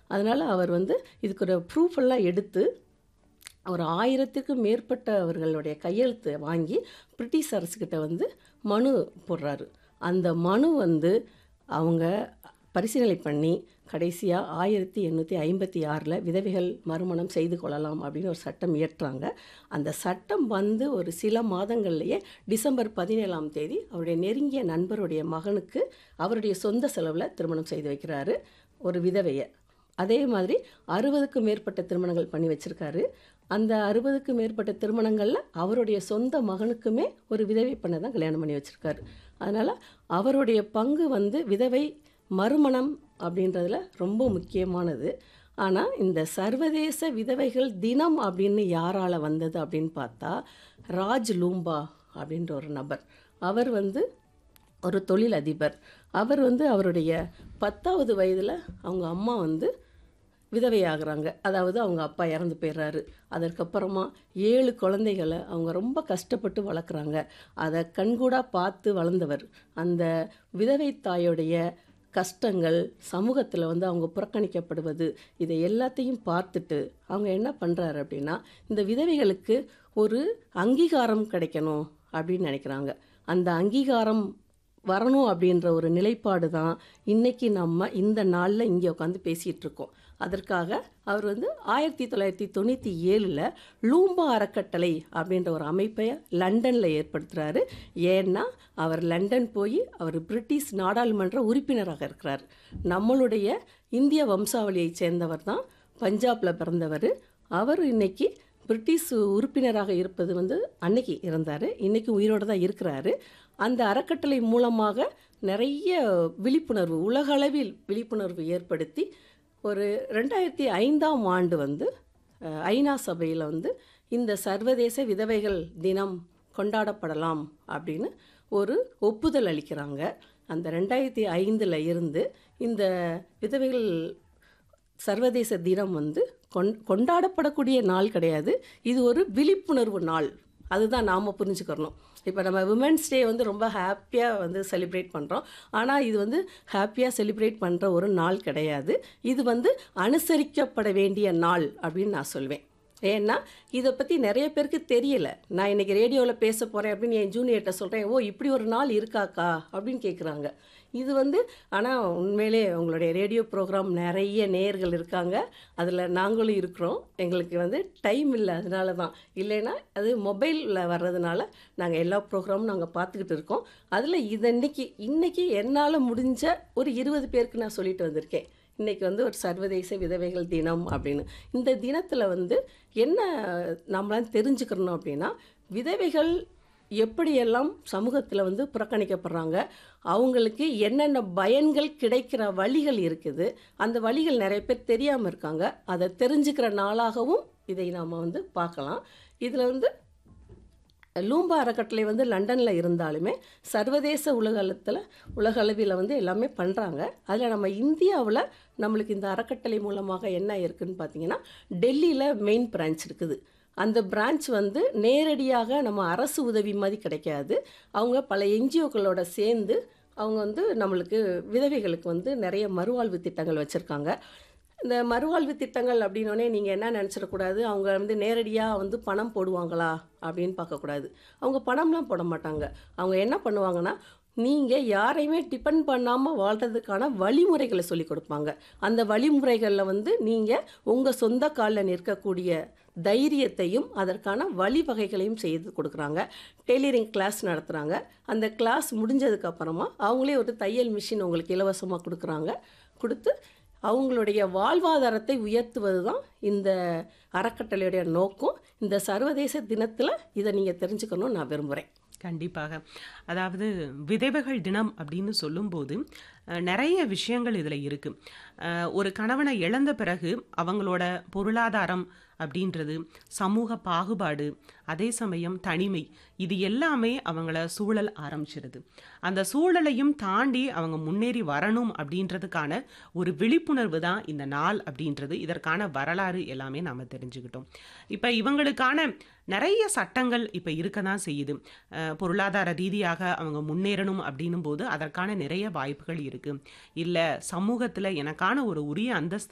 அதனால் அவர் வந்து இதுக்கு ஒரு ப்ரூஃப் எல்லாம் எடுத்து ஒரு ஆயிரத்துக்கும் மேற்பட்டவர்களுடைய கையெழுத்து வாங்கி பிரிட்டிஷ் அரசுக்கிட்ட வந்து மனு போடுறாரு அந்த மனு வந்து அவங்க பரிசீலனை பண்ணி கடைசியாக ஆயிரத்தி எண்ணூற்றி ஐம்பத்தி ஆறில் விதவைகள் மறுமணம் செய்து கொள்ளலாம் அப்படின்னு ஒரு சட்டம் இயற்றுறாங்க அந்த சட்டம் வந்து ஒரு சில மாதங்கள்லேயே டிசம்பர் பதினேழாம் தேதி அவருடைய நெருங்கிய நண்பருடைய மகனுக்கு அவருடைய சொந்த செலவில் திருமணம் செய்து வைக்கிறாரு ஒரு விதவையை அதே மாதிரி அறுபதுக்கும் மேற்பட்ட திருமணங்கள் பண்ணி வச்சுருக்காரு அந்த அறுபதுக்கு மேற்பட்ட திருமணங்களில் அவருடைய சொந்த மகனுக்குமே ஒரு விதவை பண்ண தான் கல்யாணம் பண்ணி வச்சுருக்காரு அதனால் அவருடைய பங்கு வந்து விதவை மறுமணம் அப்படின்றதுல ரொம்ப முக்கியமானது ஆனால் இந்த சர்வதேச விதவைகள் தினம் அப்படின்னு யாரால் வந்தது அப்படின்னு பார்த்தா ராஜ் லூம்பா அப்படின்ற ஒரு நபர் அவர் வந்து ஒரு தொழில் அதிபர் அவர் வந்து அவருடைய பத்தாவது வயதில் அவங்க அம்மா வந்து விதவையாகிறாங்க அதாவது அவங்க அப்பா இறந்து போயிடுறாரு அதற்கப்புறமா ஏழு குழந்தைகளை அவங்க ரொம்ப கஷ்டப்பட்டு வளர்க்குறாங்க அதை கண்கூடாக பார்த்து வளர்ந்தவர் அந்த விதவை தாயோடைய கஷ்டங்கள் சமூகத்தில் வந்து அவங்க புறக்கணிக்கப்படுவது இதை எல்லாத்தையும் பார்த்துட்டு அவங்க என்ன பண்ணுறாரு அப்படின்னா இந்த விதவைகளுக்கு ஒரு அங்கீகாரம் கிடைக்கணும் அப்படின்னு நினைக்கிறாங்க அந்த அங்கீகாரம் வரணும் அப்படின்ற ஒரு நிலைப்பாடு தான் இன்றைக்கி நம்ம இந்த நாளில் இங்கே உட்காந்து பேசிகிட்டு இருக்கோம் அதற்காக அவர் வந்து ஆயிரத்தி தொள்ளாயிரத்தி தொண்ணூற்றி ஏழில் லூம்பா அறக்கட்டளை அப்படின்ற ஒரு அமைப்பை லண்டனில் ஏற்படுத்துகிறாரு ஏன்னா அவர் லண்டன் போய் அவர் பிரிட்டிஷ் நாடாளுமன்ற உறுப்பினராக இருக்கிறார் நம்மளுடைய இந்திய வம்சாவளியைச் சேர்ந்தவர் தான் பஞ்சாபில் பிறந்தவர் அவர் இன்னைக்கு பிரிட்டிஷ் உறுப்பினராக இருப்பது வந்து அன்னைக்கு இருந்தார் இன்றைக்கி உயிரோடு தான் இருக்கிறாரு அந்த அறக்கட்டளை மூலமாக நிறைய விழிப்புணர்வு உலகளவில் விழிப்புணர்வு ஏற்படுத்தி ஒரு ரெண்டாயிரத்தி ஐந்தாம் ஆண்டு வந்து அஹ், ஐநா சபையில் வந்து இந்த சர்வதேச விதவைகள் தினம் கொண்டாடப்படலாம் அப்படின்னு ஒரு ஒப்புதல் அளிக்கிறாங்க அந்த ரெண்டாயிரத்தி ஐந்தில் இருந்து இந்த விதவைகள் சர்வதேச தினம் வந்து கொண் கொண்டாடப்படக்கூடிய நாள் கிடையாது இது ஒரு விழிப்புணர்வு நாள் அதுதான் நாம் புரிஞ்சுக்கிறணும் இப்போ நம்ம விமென்ஸ் டே வந்து ரொம்ப ஹாப்பியாக வந்து செலிப்ரேட் பண்ணுறோம் ஆனால் இது வந்து ஹாப்பியாக செலிப்ரேட் பண்ணுற ஒரு நாள் கிடையாது இது வந்து அனுசரிக்கப்பட வேண்டிய நாள் அப்படின்னு நான் சொல்வேன் ஏன்னா இதை பற்றி நிறைய பேருக்கு தெரியல நான் இன்னைக்கு ரேடியோவில் பேச போகிறேன் அப்படின்னு என் ஜூனியர்கிட்ட சொல்கிறேன் ஓ இப்படி ஒரு நாள் இருக்காக்கா அப்படின்னு கேட்குறாங்க இது வந்து ஆனால் உண்மையிலே உங்களுடைய ரேடியோ ப்ரோக்ராம் நிறைய நேயர்கள் இருக்காங்க அதில் நாங்களும் இருக்கிறோம் எங்களுக்கு வந்து டைம் இல்லை அதனால தான் இல்லைன்னா அது மொபைலில் வர்றதுனால நாங்கள் எல்லா ப்ரோக்ராமும் நாங்கள் பார்த்துக்கிட்டு இருக்கோம் அதில் இது இன்னைக்கு இன்னைக்கு என்னால் முடிஞ்ச ஒரு இருபது பேருக்கு நான் சொல்லிட்டு வந்திருக்கேன் இன்னைக்கு வந்து ஒரு சர்வதேச விதவைகள் தினம் அப்படின்னு இந்த தினத்தில் வந்து என்ன நம்மளாம் தெரிஞ்சுக்கிறணும் அப்படின்னா விதவைகள் எப்படியெல்லாம் சமூகத்தில் வந்து புறக்கணிக்கப்படுறாங்க அவங்களுக்கு என்னென்ன பயன்கள் கிடைக்கிற வழிகள் இருக்குது அந்த வழிகள் நிறைய பேர் தெரியாமல் இருக்காங்க அதை தெரிஞ்சுக்கிற நாளாகவும் இதை நாம் வந்து பார்க்கலாம் இதில் வந்து லூம்பா அறக்கட்டளை வந்து லண்டனில் இருந்தாலுமே சர்வதேச உலகளத்தில் உலக அளவில் வந்து எல்லாமே பண்ணுறாங்க அதில் நம்ம இந்தியாவில் நம்மளுக்கு இந்த அறக்கட்டளை மூலமாக என்ன இருக்குன்னு பார்த்தீங்கன்னா டெல்லியில் மெயின் பிரான்ச் இருக்குது அந்த பிரான்ச் வந்து நேரடியாக நம்ம அரசு உதவி மாதிரி கிடைக்காது அவங்க பல என்ஜிஓக்களோட சேர்ந்து அவங்க வந்து நம்மளுக்கு விதவைகளுக்கு வந்து நிறைய மறுவாழ்வு திட்டங்கள் வச்சுருக்காங்க இந்த மறுவாழ்வு திட்டங்கள் அப்படின்னோடனே நீங்கள் என்ன நினச்சிடக்கூடாது அவங்க வந்து நேரடியாக வந்து பணம் போடுவாங்களா அப்படின்னு பார்க்கக்கூடாது அவங்க பணம்லாம் போட மாட்டாங்க அவங்க என்ன பண்ணுவாங்கன்னா நீங்கள் யாரையுமே டிபெண்ட் பண்ணாமல் வாழ்கிறதுக்கான வழிமுறைகளை சொல்லி கொடுப்பாங்க அந்த வழிமுறைகளில் வந்து நீங்கள் உங்கள் சொந்த காலில் நிற்கக்கூடிய தைரியத்தையும் அதற்கான வழிவகைகளையும் செய்து கொடுக்குறாங்க டெய்லரிங் கிளாஸ் நடத்துகிறாங்க அந்த கிளாஸ் முடிஞ்சதுக்கப்புறமா அவங்களே ஒரு தையல் மிஷின் உங்களுக்கு இலவசமாக கொடுக்குறாங்க கொடுத்து அவங்களுடைய வாழ்வாதாரத்தை உயர்த்துவது தான் இந்த அறக்கட்டளையுடைய நோக்கம் இந்த சர்வதேச தினத்தில் இதை நீங்கள் தெரிஞ்சுக்கணும்னு நான் விரும்புகிறேன் கண்டிப்பாக அதாவது விதவைகள் தினம் அப்படின்னு சொல்லும்போது அஹ், நிறைய விஷயங்கள் இதில் இருக்குது ஒரு கணவனை இழந்த பிறகு அவங்களோட பொருளாதாரம் அப்படின்றது சமூக பாகுபாடு அதே சமயம் தனிமை இது எல்லாமே அவங்கள சூழல் ஆரம்பிச்சிருது அந்த சூழலையும் தாண்டி அவங்க முன்னேறி வரணும் அப்படின்றதுக்கான ஒரு விழிப்புணர்வு தான் இந்த நாள் அப்படின்றது இதற்கான வரலாறு எல்லாமே நாம் தெரிஞ்சுக்கிட்டோம் இப்போ இவங்களுக்கான நிறைய சட்டங்கள் இப்போ இருக்க தான் செய்யுது அஹ், பொருளாதார ரீதியாக அவங்க முன்னேறணும் அப்படின்னும் போது அதற்கான நிறைய வாய்ப்புகள் இருக்குது இல்லை சமூகத்தில் எனக்கான ஒரு உரிய அந்தஸ்து